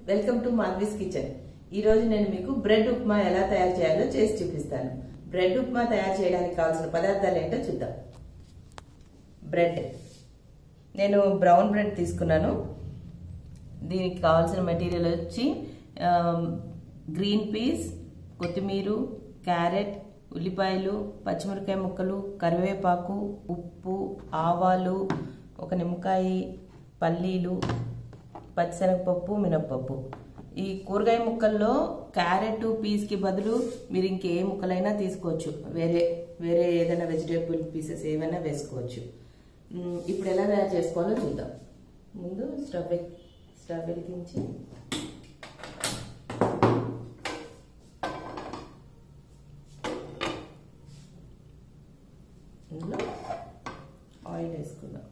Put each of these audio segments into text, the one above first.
Welcome to Madhavi's kitchen ఈ రోజు నేను మీకు బ్రెడ్ ఉప్మా ఎలా తయారు చేయాలో చేసి చూపిస్తాను బ్రెడ్ ఉప్మా తయారు చేయడానికి కావాల్సిన పదార్థాలు ఏంటో చూద్దాం బ్రెడ్ నేను బ్రౌన్ బ్రెడ్ తీసుకున్నాను దీనికి కావాల్సిన మెటీరియల్ వచ్చి గ్రీన్ పీస్ కొత్తిమీర క్యారెట్ ఉల్లిపాయలు పచ్చిమిరపకాయ ముక్కలు కరివేపాకు ఉప్పు ఆవాలు ఒక నిమ్మకాయ పల్లీలు పచ్చిశనగపప్పు మినప్పప్పు ఈ కూరగాయ ముక్కల్లో క్యారెట్ పీస్కి బదులు మీరు ఇంకే ముక్కలైనా తీసుకోవచ్చు వేరే వేరే ఏదైనా వెజిటేబుల్ పీసెస్ ఏమైనా వేసుకోవచ్చు మ్, ఇప్పుడు ఎలా తయారు చేసుకోవాలో చూద్దాం ముందు స్టవ్ వె- స్టవ్ వెలిగించి ఇందులో ఆయిల్ వేసుకుందాం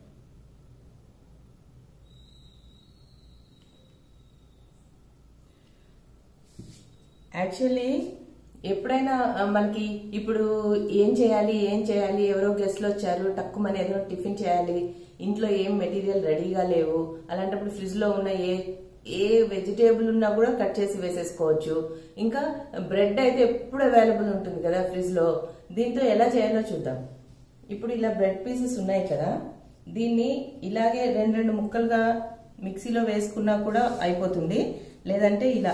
యాక్చువల్లీ ఎప్పుడైనా ఆ, మనకి ఇప్పుడు ఏం చేయాలి ఏం చేయాలి ఎవరో గెస్ట్లు వచ్చారు తక్కువ ఏదో టిఫిన్ చేయాలి ఇంట్లో ఏం మెటీరియల్ రెడీగా లేవు అలాంటప్పుడు ఫ్రిడ్జ్ లో ఉన్న ఏ ఏ వెజిటేబుల్ ఉన్నా కూడా కట్ చేసి వేసేసుకోవచ్చు ఇంకా బ్రెడ్ అయితే ఎప్పుడు అవైలబుల్ ఉంటుంది కదా ఫ్రిడ్జ్ లో దీంతో ఎలా చేయాలో చూద్దాం ఇప్పుడు ఇలా బ్రెడ్ పీసెస్ ఉన్నాయి కదా దీన్ని ఇలాగే రెండు రెండు ముక్కలుగా మిక్సీలో వేసుకున్నా కూడా అయిపోతుంది లేదంటే ఇలా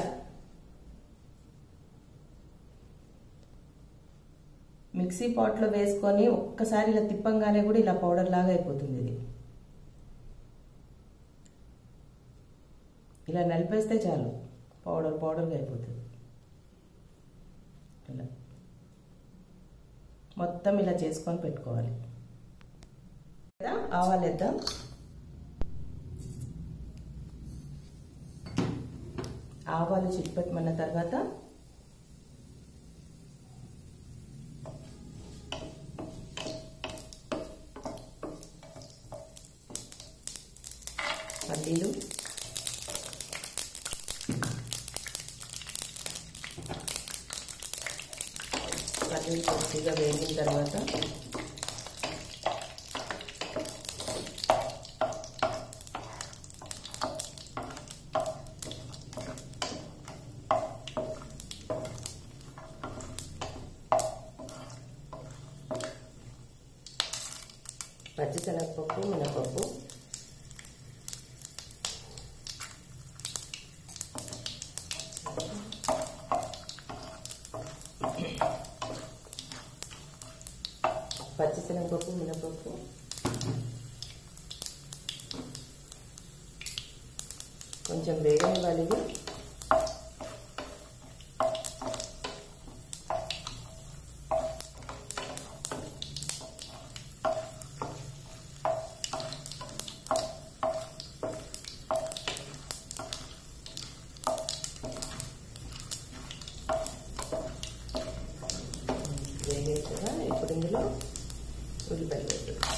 మిక్సీ పాట్లో వేసుకొని ఒక్కసారి ఇలా తిప్పంగానే కూడా ఇలా పౌడర్ లాగా అయిపోతుంది ఇది ఇలా నలిపేస్తే చాలు పౌడర్ పౌడర్గా అయిపోతుంది ఇలా మొత్తం ఇలా చేసుకొని పెట్టుకోవాలి కదా ఆవాలు వేద్దాం ఆవాలు చిట్పెట్టమన్న తర్వాత పల్లీలు పల్లీలు కొద్దిగా వేగిన తర్వాత పచ్చిశనగపప్పు మినపప్పు పచ్చిశనగపప్పు మినపప్పు కొంచెం వేగనివ్వాలి ఇవి. వేగాయి కదా ఇప్పుడు ఇందులో ఉల్లిపాయలు వేద్దాం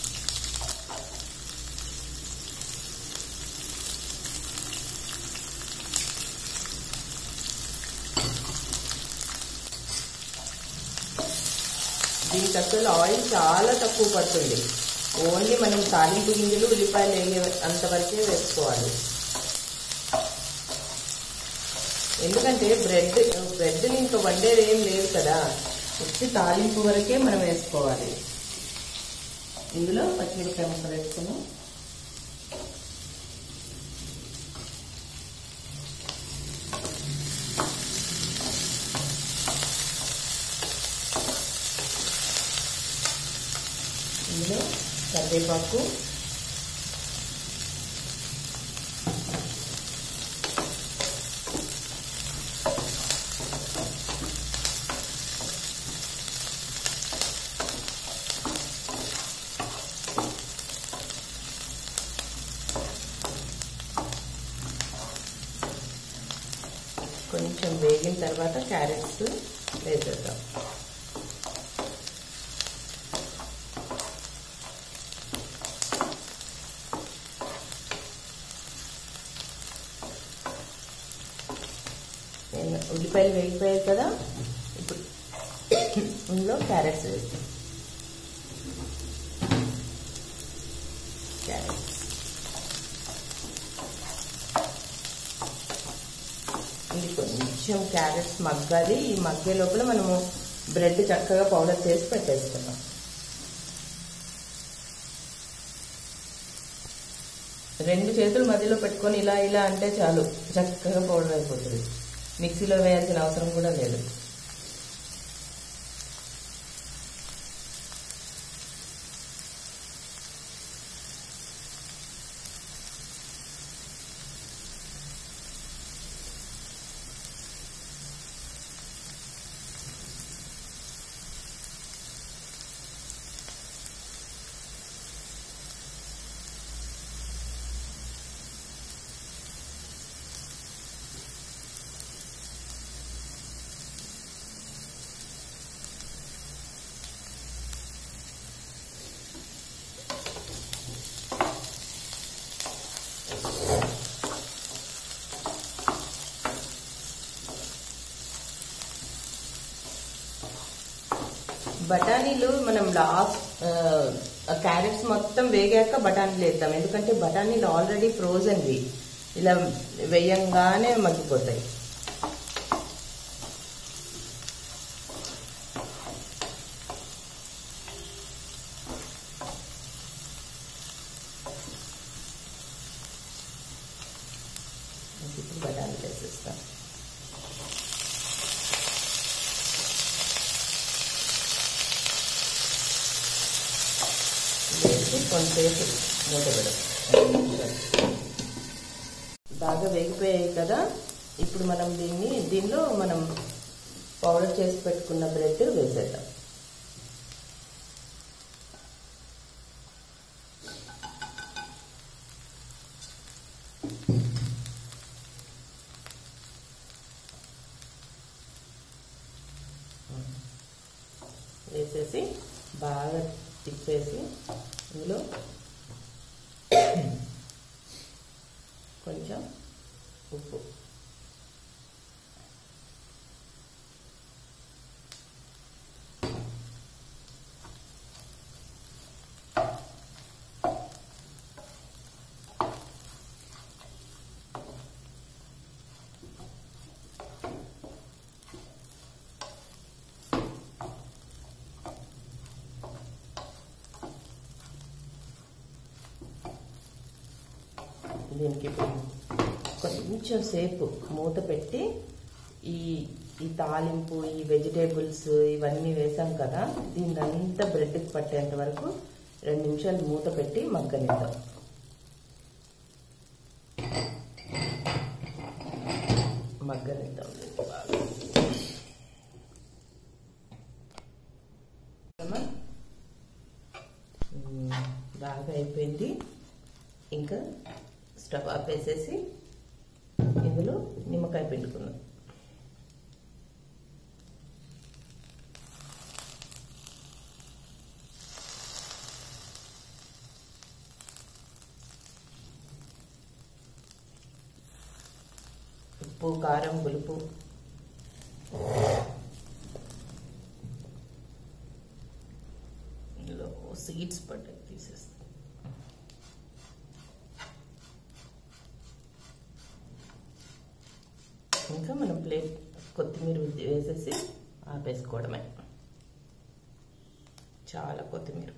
దీనికి అసలు ఆయిల్ చాలా తక్కువ పడుతుంది ఓన్లీ మనం తాలింపు గింజలు ఉల్లిపాయలు వేగే అంతవరకే వేసుకోవాలి ఎందుకంటే బ్రెడ్ బ్రెడ్ని ఇంకా వండేది ఏం లేదు కదా వచ్చి తాలింపు వరకే మనం వేసుకోవాలి ఇందులో పచ్చిమిరపకాయ ముక్కలు వేసుకున్నాం ఇందులో కరివేపాకు కొంచెం వేగిన తర్వాత క్యారెట్స్ వేసేద్దాం నేను ఉల్లిపాయలు వేగిపోయాయి కదా ఇప్పుడు ఇందులో క్యారెట్స్ వేస్తాం క్యారెట్స్ ఇది కొంచెం క్యారెట్స్ మగ్గాలి ఈ మగ్గే లోపల మనము బ్రెడ్ చక్కగా పౌడర్ చేసి పెట్టేసుకున్నాం రెండు చేతులు మధ్యలో పెట్టుకొని ఇలా ఇలా అంటే చాలు చక్కగా పౌడర్ అయిపోతుంది మిక్సీలో వేయాల్సిన అవసరం కూడా లేదు బఠానీలు మనం లాస్ట్ క్యారెట్స్ మొత్తం వేగాక బఠానీలు వేద్దాం ఎందుకంటే బఠానీలు ఆల్రెడీ ఫ్రోజన్వి ఇలా వేయంగానే మగ్గిపోతాయి ఇప్పుడు బఠానీలు వేసేస్తాం వేసి కొంతసేపు మూత పెడతాం బాగా వేగిపోయాయి కదా ఇప్పుడు మనం దీన్ని దీనిలో మనం పౌడర్ చేసి పెట్టుకున్న బ్రెడ్ వేసేద్దాం వేసేసి బాగా తిప్పేసి ఇందులో కొంచెం ఉప్పు దీనికి ఇప్పుడు కొంచెం సేపు మూత పెట్టి ఈ ఈ తాలింపు ఈ వెజిటేబుల్స్ ఇవన్నీ వేసాం కదా దీన్ని అంతా బ్రెడ్కి పట్టేంత వరకు రెండు నిమిషాలు మూత పెట్టి మగ్గనిద్దాం మగ్గనిద్దాం బాగా మ్మ్. బాగా అయిపోయింది ఇంకా స్టవ్ ఆపేసేసి ఇందులో నిమ్మకాయ పిండుకుందాం ఉప్పు కారం పులుపు ఇందులో సీడ్స్ పడ్డాయి తీసేస్తాం ఇంకా మనం ప్లేట్ కొత్తిమీర వేసేసి ఆపేసుకోవడమే చాలా కొత్తిమీర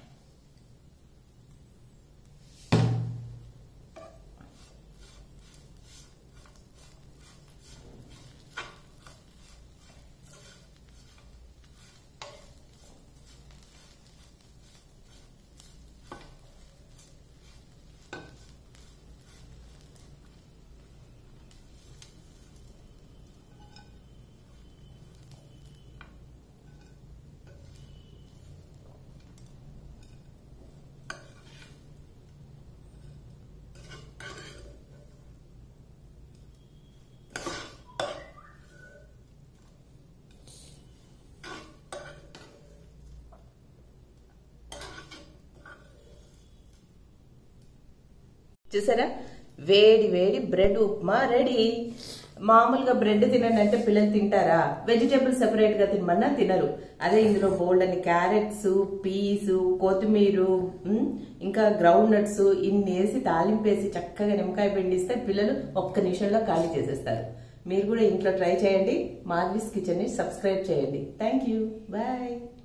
చూసారా వేడి వేడి బ్రెడ్ ఉప్మా రెడీ మామూలుగా బ్రెడ్ తినండి అంటే పిల్లలు తింటారా వెజిటేబుల్స్ సెపరేట్ గా తినమన్నా తినరు అదే ఇందులో బోల్డ్ అని క్యారెట్స్ పీస్ కొత్తిమీర ఉమ్, ఇంకా గ్రౌండ్ నట్స్ ఇన్ని వేసి తాలింపేసి చక్కగా నిమ్మకాయ పిండిస్తే పిల్లలు ఒక్క నిమిషంలో ఖాళీ చేసేస్తారు మీరు కూడా ఇంట్లో ట్రై చేయండి మాధవీస్ కిచెన్ని సబ్స్క్రైబ్ చేయండి థ్యాంక్ యూ బాయ్